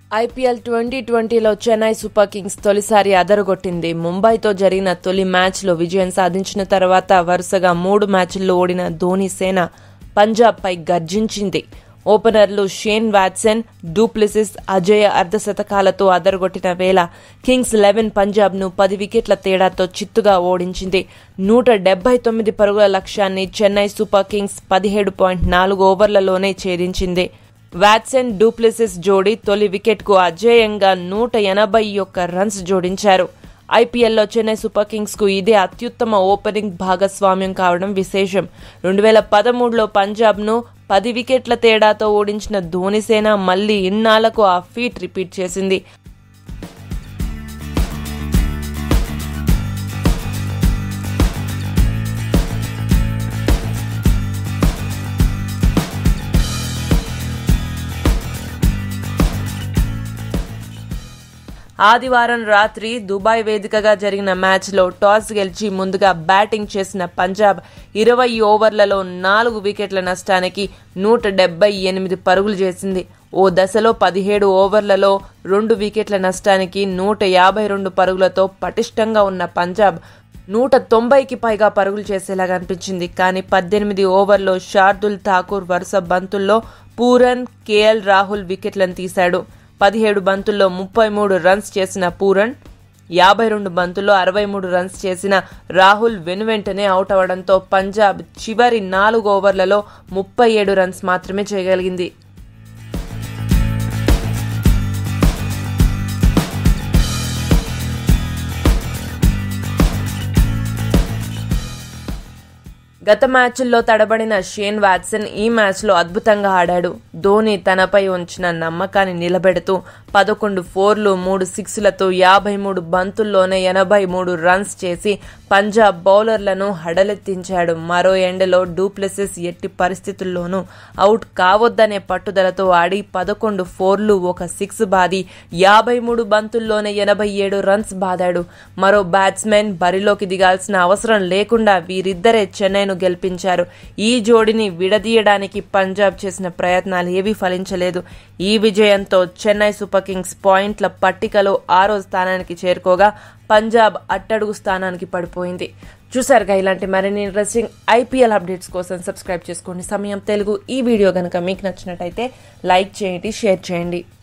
IPL twenty ట్వంటీలో Chennai Super Kings తొలిసారి అదరగొట్టింది ముంబైతో జరిగిన తొలి మ్యాచ్లో విజయం సాధించిన తర్వాత వరుసగా మూడు మ్యాచ్ల్లో ఓడిన ధోని సేన పంజాబ్పై గర్జించింది ఓపెనర్లు షేన్ వాట్సన్ డూప్లిసిస్ అజయ అర్ధశతకాలతో అదరగొట్టిన వేళ కింగ్స్ లెవెన్ పంజాబ్ను పది వికెట్ల తేడాతో చిత్తుగా ఓడించింది నూట డెబ్బై తొమ్మిది పరుగుల లక్ష్యాన్ని చెన్నై సూపర్ కింగ్స్ పదిహేడు పాయింట్ నాలుగు ఓవర్లలోనే ఛేదించింది వాట్సన్ డూప్లిసిస్ జోడీ తొలి వికెట్కు అజేయంగా నూట ఎనభై ఒక్క రన్స్ జోడించారు ఐపీఎల్లో చెన్నై సూపర్ కింగ్స్ కు ఇదే అత్యుత్తమ ఓపెనింగ్ భాగస్వామ్యం కావడం విశేషం రెండు వేల పదమూడులో పంజాబ్ను పది వికెట్ల తేడాతో ఓడించిన ధోనిసేన మళ్లీ ఇన్నాళ్లకు ఆ ఫీట్ రిపీట్ చేసింది ఆదివారం రాత్రి దుబాయ్ వేదికగా జరిగిన మ్యాచ్లో టాస్ గెలిచి ముందుగా బ్యాటింగ్ చేసిన పంజాబ్ ఇరవై ఓవర్లలో నాలుగు వికెట్ల నష్టానికి నూట డెబ్బై ఎనిమిది పరుగులు చేసింది ఓ దశలో పదిహేడు ఓవర్లలో రెండు వికెట్ల నష్టానికి నూట యాభై రెండు పరుగులతో పటిష్టంగా ఉన్న పంజాబ్ నూట తొంభైకి పైగా పరుగులు చేసేలా కనిపించింది కానీ పద్దెనిమిది ఓవర్లో షార్దుల్ ఠాకూర్ వరుస బంతుల్లో పూరన్ కేఎల్ రాహుల్ వికెట్లను తీశాడు పదిహేడు బంతుల్లో ముప్పై మూడు రన్స్ చేసిన పూరన్ యాభై రెండు బంతుల్లో అరవై మూడు రన్స్ చేసిన రాహుల్ వెనువెంటనే అవుట్ అవడంతో పంజాబ్ చివరి నాలుగు ఓవర్లలో ముప్పై ఏడు రన్స్ మాత్రమే చేయగలిగింది గత మ్యాచ్ల్లో తడబడిన షేన్ వాట్సన్ ఈ మ్యాచ్లో అద్భుతంగా ఆడాడు ధోని తనపై ఉంచిన నమ్మకాన్ని నిలబెడుతూ పదకొండు ఫోర్లు మూడు సిక్స్లతో యాభై మూడు బంతుల్లోనే ఎనభై మూడు రన్స్ చేసి పంజాబ్ బౌలర్లను హడలెత్తించాడు మరో ఎండలో డూప్లెసిస్ ఎట్టి పరిస్థితుల్లోనూ అవుట్ కావద్దనే పట్టుదలతో ఆడి పదకొండు ఫోర్లు ఒక సిక్స్ బాది యాభై మూడు బంతుల్లోనే ఎనభై ఏడు రన్స్ బాదాడు మరో బ్యాట్స్మెన్ బరిలోకి దిగాల్సిన అవసరం లేకుండా వీరిద్దరే చెన్నైను గెలిపించారు ఈ జోడిని విడదీయడానికి పంజాబ్ చేసిన ప్రయత్నాలు ఏవీ ఫలించలేదు ఈ విజయంతో చెన్నై సూపర్ కింగ్స్ పాయింట్ల పట్టికలో ఆరో స్థానానికి చేరుకోగా పంజాబ్ అట్టడుగు స్థానానికి పడిపోయింది చూసారుగా ఇలాంటి మరిన్ని ఇంట్రెస్టింగ్ ఐపీఎల్ అప్డేట్స్ కోసం సబ్స్క్రైబ్ చేసుకోండి సమయం తెలుగు ఈ వీడియో కనుక మీకు నచ్చినట్టయితే లైక్ చేయండి షేర్ చేయండి